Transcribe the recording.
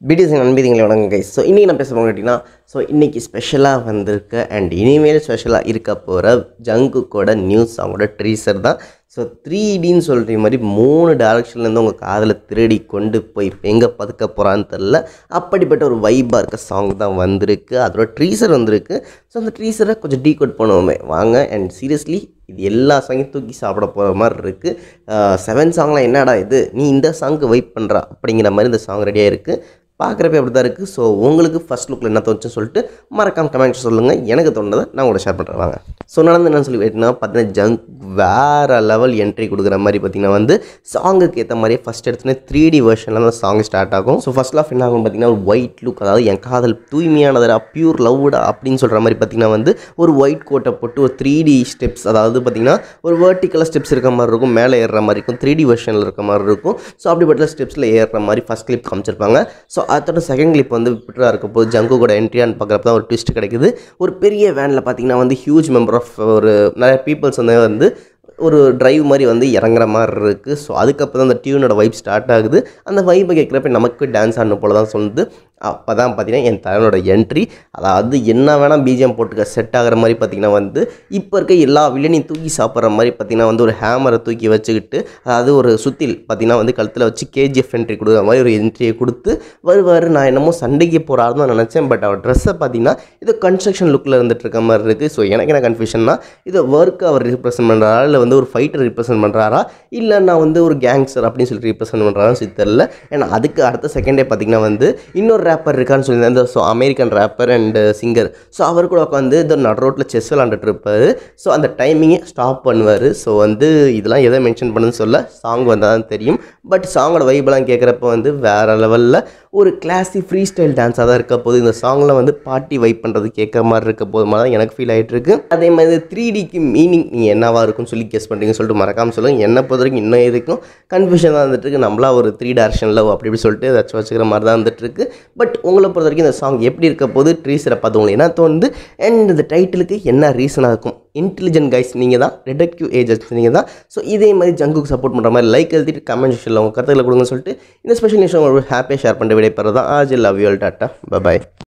BDS நண்பதிகளை வணக்கம் guys so இன்றைக்கி நான் பேச போகிறேன் கேட்டிங்கன்னா ஸோ இன்றைக்கி ஸ்பெஷலாக வந்திருக்க அண்ட் இனிமேல் ஸ்பெஷலாக இருக்க போகிற ஜங்குக்கோட நியூஸ் அவங்களோட ட்ரீசர் தான் ஸோ த்ரீ டின்னு சொல்கிற மாதிரி மூணு டேரக்ஷன்லேருந்து உங்கள் காதில் திருடி கொண்டு போய் இப்போ எங்கே பதுக்க போகிறான்னு தெரில அப்படிப்பட்ட ஒரு வைப்பாக இருக்க சாங் தான் வந்திருக்கு அதோட ட்ரீசர் வந்திருக்கு ஸோ அந்த ட்ரீசரை கொஞ்சம் டீகோட் பண்ணுவோமே வாங்க அண்ட் சீரியஸ்லி இது எல்லா சாங்கையும் தூக்கி சாப்பிட போகிற மாதிரி இருக்குது செவன் சாங்லாம் என்னடா இது நீ இந்த சாங்க்கு வெயிட் பண்ணுறா அப்படிங்கிற மாதிரி இந்த சாங் ரெடியாக இருக்குது பார்க்குறப்ப அப்படி தான் இருக்குது ஸோ உங்களுக்கு ஃபஸ்ட் லுக்கில் என்ன தோணுச்சுன்னு சொல்லிட்டு மறக்காம கமெண்ட் சொல்லுங்கள் எனக்கு தோணுதை நான் கூட ஷேர் பண்ணுறேன் வாங்க ஸோ நடந்து என்னன்னு சொல்லி கேட்டிங்கன்னா பார்த்தீங்கன்னா ஜங்க் வேறு லெவல் என்ட்ரி கொடுக்குற மாதிரி பார்த்தீங்கன்னா வந்து சாங்குக்கு ஏற்ற மாதிரியே ஃபஸ்ட் எடுத்துனே த்ரீ டி வெர்ஷனில் தான் சாங் ஸ்டார்ட் ஆகும் ஸோ ஃபஸ்ட் ஆஃப் என்ன ஆகும் பார்த்தீங்கன்னா ஒரு ஒயிட் லுக் அதாவது என் காதல் தூய்மையானதா பியூர் லவ்டா அப்படின்னு சொல்கிற மாதிரி பார்த்தீங்கன்னா வந்து ஒரு ஒயிட் கோட்டை போட்டு ஒரு த்ரீ டி ஸ்டெப்ஸ் அதாவது பார்த்தீங்கன்னா ஒரு வேர்ட்டிக்கலாக ஸ்டெப்ஸ் இருக்க மாதிரி இருக்கும் மேலே ஏறுற மாதிரி இருக்கும் த்ரீ டி வெர்ஷனில் இருக்க மாதிரி இருக்கும் ஸோ அப்படிப்பட்ட ஸ்டெப்ஸில் ஏறுற மாதிரி ஃபஸ்ட் கிளிப் காமிச்சிருப்பாங்க ஸோ அதோட செகண்ட் கிளிப் வந்து விட்ரா இருக்க போது ஜங்கு கூட என்ட்ரியான்னு பார்க்குறப்ப தான் ஒரு ட்விஸ்ட் கிடைக்குது ஒரு பெரிய வேனில் பார்த்தீங்கன்னா வந்து ஹியூஜ் மெம்பர் ஆஃப் ஒரு நிறைய பீப்புள்ஸ் வந்து வந்து ஒரு டிரைவ் மாதிரி வந்து இறங்குற மாதிரி இருக்குது ஸோ அதுக்கப்புறம் தான் அந்த டியூனோட வைப் ஸ்டார்ட் ஆகுது அந்த வைப்பை கேட்குறப்ப நமக்கு டான்ஸ் ஆடணும் போல தான் சொல்லுது அப்போ தான் பார்த்தீங்கன்னா என் தலைவனோட என்ட்ரி அதாவது என்ன வேணால் பிஜிஎம் போட்டுக்க செட் ஆகிற மாதிரி பார்த்தீங்கன்னா வந்து இப்போ இருக்க எல்லா வில்லனையும் தூக்கி சாப்பிட்ற மாதிரி பார்த்தீங்கன்னா வந்து ஒரு ஹேமரை தூக்கி வச்சுக்கிட்டு அதாவது ஒரு சுத்தில் பார்த்தீங்கன்னா வந்து கழுத்தில் வச்சு கேஜிஎஃப் என்ட்ரி கொடுக்குற மாதிரி ஒரு என்ட்ரியை கொடுத்து வருவார் நான் என்னமோ சண்டைக்கு போகிற ஆள் தான் நினச்சேன் பட் அவர் ட்ரெஸ்ஸை பார்த்தீங்கன்னா இது கன்ஸ்ட்ரக்ஷன் லுக்கில் இருந்துட்டு இருக்க மாதிரி இருக்குது ஸோ எனக்கு என்ன கன்ஃபியூஷன்னா இது ஒர்க் அவர் ரிப்ரசென்ட் பண்ணுறாரா இல்லை வந்து ஒரு ஃபைட்டர் ரிப்ரசென்ட் பண்ணுறாரா இல்லை நான் வந்து ஒரு கேங்ஸ்டர் அப்படின்னு சொல்லி ரிப்ரசென்ட் பண்ணுறாரான்னு சொல்லி தெரில ஏன்னா அதுக்கு அடுத்த செகண்டே பார்த்தீங்கன்னா வந்து இன்னொரு ரேப்பர் இருக்கான்னு சொல்லியிருந்தேன் இந்த so American rapper and singer so அவர் கூட உட்காந்து இந்த நட் ரோட்டில் செஸ் விளாண்டுட்டு இருப்பார் ஸோ அந்த டைமிங்கை ஸ்டாப் பண்ணுவார் ஸோ வந்து இதெல்லாம் எதை மென்ஷன் பண்ணுன்னு சொல்ல சாங் வந்தால் தான் தெரியும் பட் சாங்கோட வைபெல்லாம் கேட்குறப்ப வந்து வேறு லெவலில் ஒரு கிளாஸி ஃப்ரீ ஸ்டைல் டான்ஸாக தான் இருக்க போது இந்த சாங்கில் வந்து பார்ட்டி வைப் பண்ணுறது கேட்குற மாதிரி இருக்க போது மாதிரி தான் எனக்கு ஃபீல் ஆகிட்டு இருக்கு அதே மாதிரி த்ரீ டிக்கு மீனிங் நீங்கள் என்னவா இருக்கும்னு சொல்லி கெஸ் பண்ணுறீங்கன்னு சொல்லிட்டு மறக்காமல் சொல்லுங்கள் என்னை பொறுத்த வரைக்கும் இன்னும் எதுக்கும் கன்ஃபியூஷன் தான் வந்துட்டு இருக்கு நம்மளா ஒரு த்ரீ டேரக்ஷன் லவ் அப்படி இப்படி சொல்லிட்டு ஏதாச்சும் வச்சுக்கிற மாதிரி தான் வந்துட்டு இருக்கு பட் உங்களை பொறுத்த வரைக்கும் இந்த சாங் எப்படி இருக்க போது ட்ரீஸரை பார்த்து உங்களுக்கு என்ன தோணுது அண்ட் இந்த டைட்டிலுக்கு என்ன ரீசனாக இருக்கும் இன்டெலிஜென்ட் கைஸ் நீங்கள் தான் டிடெக்டிவ் ஏஜென்ட்ஸ் நீங்கள் தான் ஸோ இதே மாதிரி ஜங்குக்கு சப்போர்ட் பண்ணுற மாதிரி லைக் எழுதிட்டு கமெண்ட் செக்ஷனில் உங்கள் கருத்துக்களை கொடுங்கன்னு சொல்லிட்டு இந்த ஸ்பெஷல் நியூஸ் உங்களுக்கு ஹாப்பியாக ஷேர் பண்ணிட்டு விடைபெறது தான் ஆஜ் லவ் யூ டாட்டா பாய்